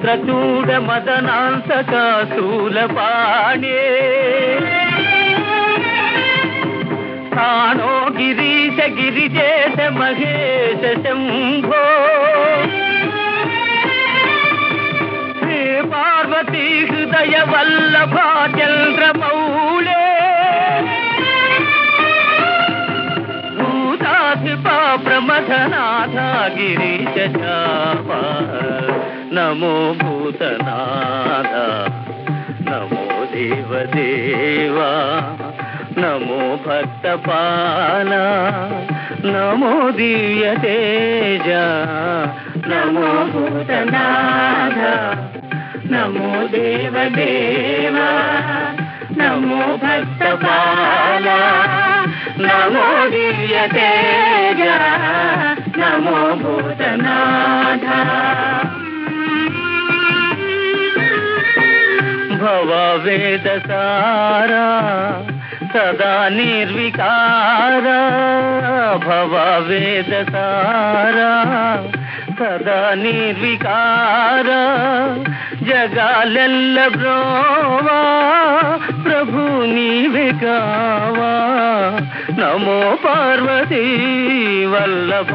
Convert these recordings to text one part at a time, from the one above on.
చంద్రచూడ మదనాంతక శూలపాణే తానో గిరీశ గిరిజేశ మహేశ శంభో శ్రీ పార్వతీ హృదయ వల్లభ చంద్రమౌళే భూతాధిపా ప్రమథనాథ గిరీశ చాప నమో భూతనాథ నమో దేవదేవా నమో భక్తపాల నమో దివ్య తేజ నమో భూతనాథ నమో దేవదేవా నమో భక్తపాల నమో దివ్య తేజ నమో భూతనాథ భవ వేద సారా సదా నిర్వికార భవ వేద సారా సదా నిర్వికార జగాలెల్ల బ్రోవా ప్రభు నీవే కావా నమో పార్వతీ వల్లభ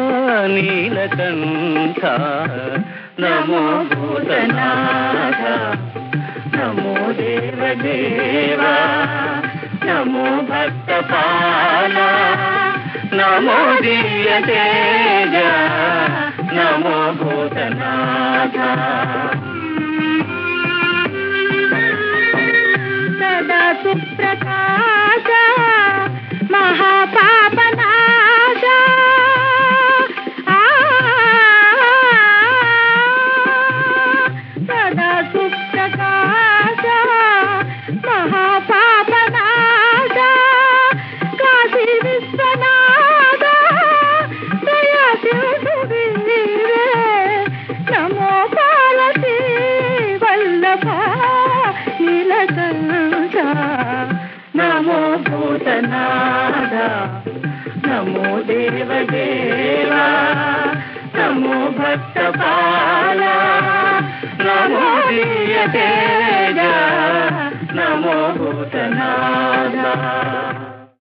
నీలకంఠ నమో భూతనాథ నమో దేవదేవా నమో భక్తపాల నమో దివ్య తేజ నమో భూతనాథ సదా సుప్రకాశ మహాపాపనాశ ఆ, సదా సుప్రకాశ మహాపాపనాశ కాశీ విశ్వనాథ దయా శివుడే నమో పార్వతీ వల్లభ నీలకంఠ నమో భూతనాథ నమో దేవదేవా నమో భక్తపాల నమో దివ్య తేజ నమో భూతనాథ